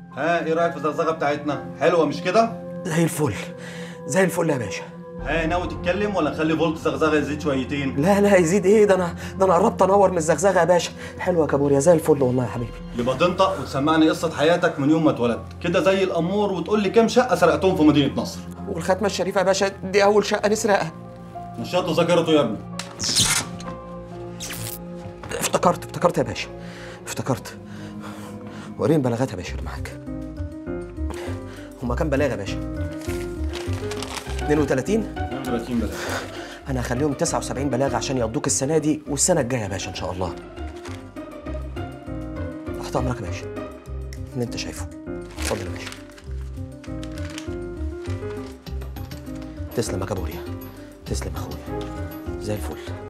ها ايه رايك في الزغزغه بتاعتنا حلوه مش كده زي الفل زي الفل يا باشا ها ناوي تتكلم ولا نخلي فولت زغزغه يزيد شويتين لا لا يزيد ايه ده انا ده انا قربت انور من الزغزغه يا باشا حلوه يا كابوريا زي الفل والله يا حبيبي يبقى تنطق وتسمعني قصه حياتك من يوم ما اتولدت كده زي الامور وتقول لي كام شقه سرقتهم في مدينه نصر والختمه الشريفه يا باشا دي اول شقه نسرقها نشاط ذاكرته يا ابني افتكرت افتكرت يا باشا افتكرت وريني بلاغات يا باشا اللي معاك هما كام بلاغه يا باشا 32 32 بلاش انا هخليهم 79 بلاغه عشان يقضوك السنه دي والسنه الجايه يا باشا ان شاء الله تحت امرك يا باشا اللي انت شايفه اتفضل يا باشا تسلم يا كابوريا تسلم يا اخويا زي الفل